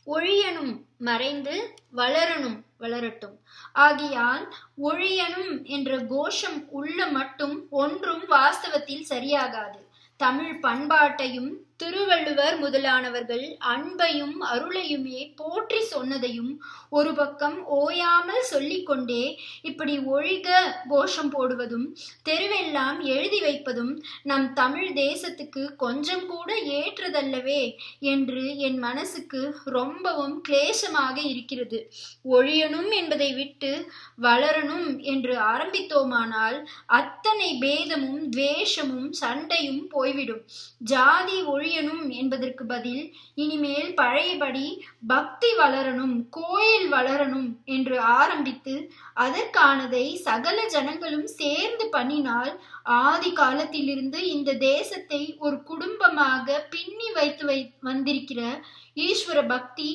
ஒழியனும் மறைந்து வளரனும் வளரட்டும் ஆகையால் ஒழியனும் என்ற கோஷம் உள்ள மட்டும் ஒன்றும் வாஸ்தவத்தில் சரியாகாது தமிழ் பண்பாட்டையும் திருவள்ளுவர் முதலானவர்கள் அன்பையும் அருளையுமே போற்றி சொன்னதையும் ஒரு பக்கம் ஓயாமல் சொல்லிக்கொண்டே இப்படி ஒழிக கோஷம் போடுவதும் தெருவெல்லாம் எழுதி வைப்பதும் நம் தமிழ் தேசத்துக்கு கொஞ்சம் கூட ஏற்றதல்லவே என்று என் மனசுக்கு ரொம்பவும் கிளேசமாக இருக்கிறது ஒழியணும் என்பதை விட்டு வளரணும் என்று ஆரம்பித்தோமானால் அத்தனை பேதமும் துவேஷமும் சண்டையும் போய்விடும் ஜாதி ஒழியணும் என்பதற்கு பதில் இனிமேல் பழையபடி பக்தி வளரணும் கோயில் வளரணும் என்று ஆரம்பித்து அதற்கானதை சகல ஜனங்களும் சேர்ந்து பண்ணினால் ஆதி காலத்திலிருந்து இந்த தேசத்தை ஒரு குடும்பமாக பின்னி வைத்து வை வந்திருக்கிற ஈஸ்வர பக்தி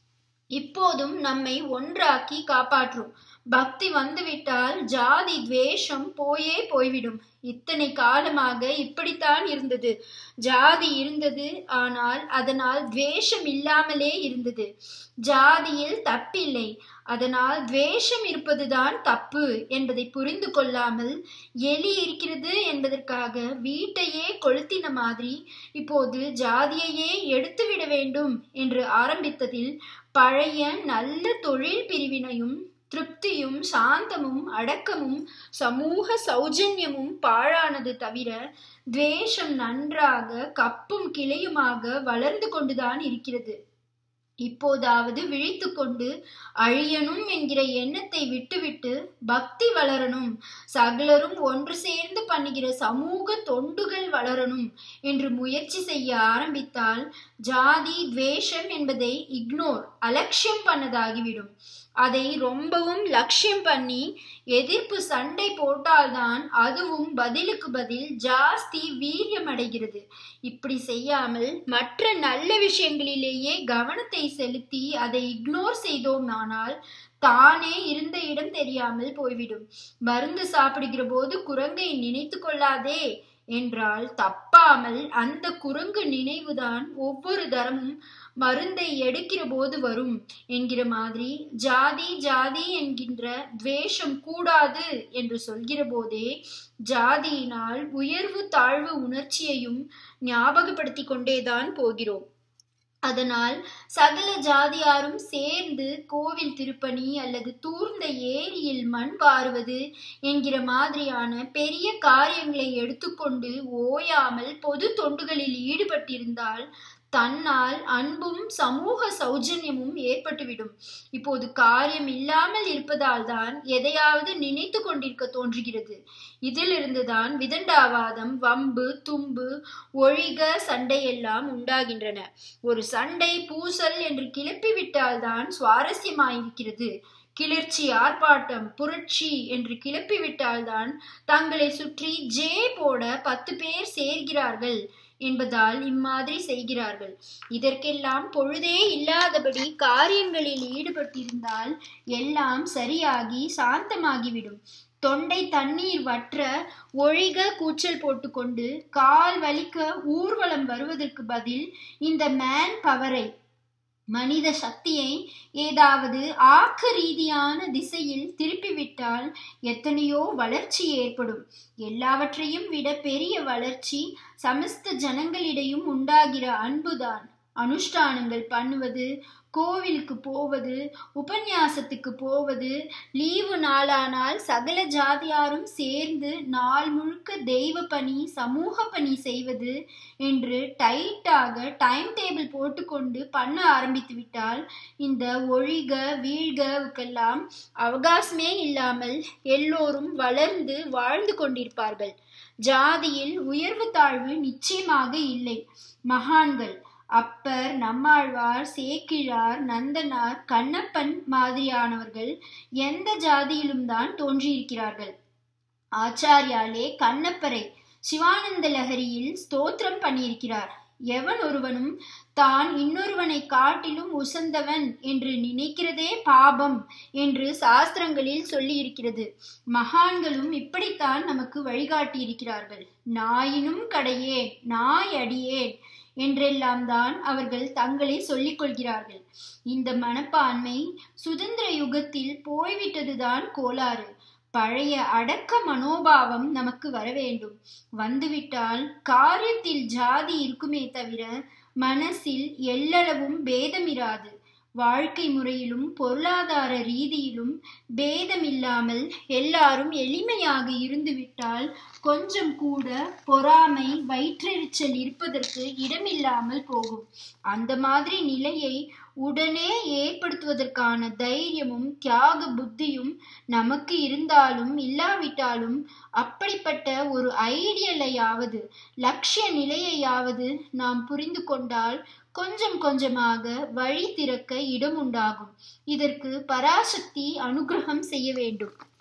இப்போதும் நம்மை ஒன்றாக்கி காப்பாற்றும் பக்தி வந்துவிட்டால் ஜாதி துவேஷம் போயே போய்விடும் இத்தனை காலமாக இப்படித்தான் இருந்தது ஜாதி இருந்தது ஆனால் அதனால் துவேஷம் இல்லாமலே இருந்தது ஜாதியில் தப்பில்லை அதனால் துவேஷம் இருப்பதுதான் தப்பு என்பதை புரிந்து கொள்ளாமல் எலி இருக்கிறது என்பதற்காக வீட்டையே கொளுத்தின மாதிரி இப்போது ஜாதியையே எடுத்துவிட வேண்டும் என்று ஆரம்பித்ததில் பழைய நல்ல தொழில் பிரிவினையும் திருப்தியும் சாந்தமும் அடக்கமும் சமூக சௌஜன்யமும் பாழானது தவிர துவேஷம் நன்றாக கப்பும் கிளையுமாக வளர்ந்து கொண்டுதான் இருக்கிறது இப்போதாவது விழித்து கொண்டு அழியணும் என்கிற எண்ணத்தை விட்டுவிட்டு பக்தி வளரணும் சகலரும் ஒன்று சேர்ந்து பண்ணுகிற சமூக தொண்டுகள் வளரணும் என்று முயற்சி செய்ய ஆரம்பித்தால் ஜாதி துவேஷம் என்பதை இக்னோர் அலட்சியம் பண்ணதாகிவிடும் அதை ரொம்பவும் லட்சியம் பண்ணி எதிர்ப்பு சண்டை போட்டால்தான் அதுவும் பதிலுக்கு பதில் ஜாஸ்தி வீரியம் அடைகிறது இப்படி செய்யாமல் மற்ற நல்ல விஷயங்களிலேயே கவனத்தை செலுத்தி அதை இக்னோர் செய்தோமானால் தானே இருந்த இடம் தெரியாமல் போய்விடும் மருந்து சாப்பிடுகிற போது குரங்கை நினைத்து கொள்ளாதே என்றால் தப்பாமல் அந்த குரங்கு நினைவுதான் ஒவ்வொரு தரமும் மருந்தை எடுக்கிற போது வரும் என்கிற மாதிரி ஜாதி ஜாதி என்கின்ற துவேஷம் கூடாது என்று சொல்கிற போதே ஜாதியினால் உயர்வு தாழ்வு உணர்ச்சியையும் ஞாபகப்படுத்தி கொண்டேதான் போகிறோம் அதனால் சகல ஜாதியாரும் சேர்ந்து கோவில் திருப்பணி அல்லது தூர்ந்த ஏரியில் மண் வாருவது என்கிற மாதிரியான பெரிய காரியங்களை எடுத்துக்கொண்டு ஓயாமல் பொது தொண்டுகளில் ஈடுபட்டிருந்தால் தன்னால் அன்பும் சமூக சௌஜன்யமும் ஏற்பட்டுவிடும் இப்போது காரியம் இல்லாமல் இருப்பதால் தான் எதையாவது நினைத்து கொண்டிருக்க தோன்றுகிறது இதிலிருந்துதான் விதண்டாவாதம் வம்பு தும்பு ஒழிக சண்டையெல்லாம் உண்டாகின்றன ஒரு சண்டை பூசல் என்று கிளப்பிவிட்டால்தான் சுவாரஸ்யமாயிருக்கிறது கிளர்ச்சி ஆர்ப்பாட்டம் புரட்சி என்று கிளப்பிவிட்டால்தான் தங்களை சுற்றி ஜே போட பத்து பேர் சேர்கிறார்கள் என்பதால் இம்மாதிரி செய்கிறார்கள் இதற்கெல்லாம் பொழுதே இல்லாதபடி காரியங்களில் ஈடுபட்டிருந்தால் எல்லாம் சரியாகி சாந்தமாகிவிடும் தொண்டை தண்ணீர் வற்ற ஒழிக கூச்சல் போட்டுக்கொண்டு கால் வலிக்க ஊர்வலம் வருவதற்கு பதில் இந்த மேன் பவரை மனித சக்தியை ஏதாவது ஆக்க ரீதியான திசையில் திருப்பிவிட்டால் எத்தனையோ வளர்ச்சி ஏற்படும் எல்லாவற்றையும் விட பெரிய வளர்ச்சி சமஸ்த ஜனங்களிடையும் உண்டாகிற அன்புதான் அனுஷ்டானங்கள் பண்ணுவது கோவிலுக்கு போவது உபன்யாசத்துக்கு போவது லீவு நாளானால் சகல ஜாதியாரும் சேர்ந்து நாள் முழுக்க தெய்வ பணி சமூக பணி செய்வது என்று டைட்டாக டைம் டேபிள் போட்டுக்கொண்டு பண்ண ஆரம்பித்து விட்டால் இந்த ஒழிக வீழ்கவுக்கெல்லாம் அவகாசமே இல்லாமல் எல்லோரும் வளர்ந்து வாழ்ந்து கொண்டிருப்பார்கள் ஜாதியில் உயர்வு தாழ்வு நிச்சயமாக இல்லை மகான்கள் அப்பர் நம்மாழ்வார் சேக்கிழார் நந்தனார் கண்ணப்பன் மாதிரியானவர்கள் எந்த ஜாதியிலும் தான் தோன்றியிருக்கிறார்கள் ஆச்சாரியாலே கண்ணப்பரை சிவானந்த லஹரியில் ஸ்தோத்திரம் பண்ணியிருக்கிறார் எவன் ஒருவனும் தான் இன்னொருவனை காட்டிலும் உசந்தவன் என்று நினைக்கிறதே பாபம் என்று சாஸ்திரங்களில் சொல்லியிருக்கிறது மகான்களும் இப்படித்தான் நமக்கு வழிகாட்டி இருக்கிறார்கள் நாயினும் கடையேன் நாய் அடியேன் என்றெல்லாம் தான் அவர்கள் தங்களை சொல்லிக் கொள்கிறார்கள் இந்த மனப்பான்மை சுதந்திர யுகத்தில் போய்விட்டதுதான் கோளாறு பழைய அடக்க மனோபாவம் நமக்கு வர வேண்டும் வந்துவிட்டால் காரியத்தில் ஜாதி இருக்குமே தவிர மனசில் எல்லளவும் பேதமிராது வாழ்க்கை முறையிலும் பொருளாதார ரீதியிலும் பேதமில்லாமல் எல்லாரும் எளிமையாக இருந்துவிட்டால் கொஞ்சம் கூட பொறாமை வயிற்றெரிச்சல் இருப்பதற்கு இடமில்லாமல் போகும் அந்த மாதிரி நிலையை உடனே ஏற்படுத்துவதற்கான தைரியமும் தியாக புத்தியும் நமக்கு இருந்தாலும் இல்லாவிட்டாலும் அப்படிப்பட்ட ஒரு ஐடியலையாவது லட்சிய நிலையையாவது நாம் புரிந்து கொண்டால் கொஞ்சம் கொஞ்சமாக வழி திறக்க இடம் உண்டாகும் இதற்கு பராசக்தி அனுகிரகம் செய்ய வேண்டும்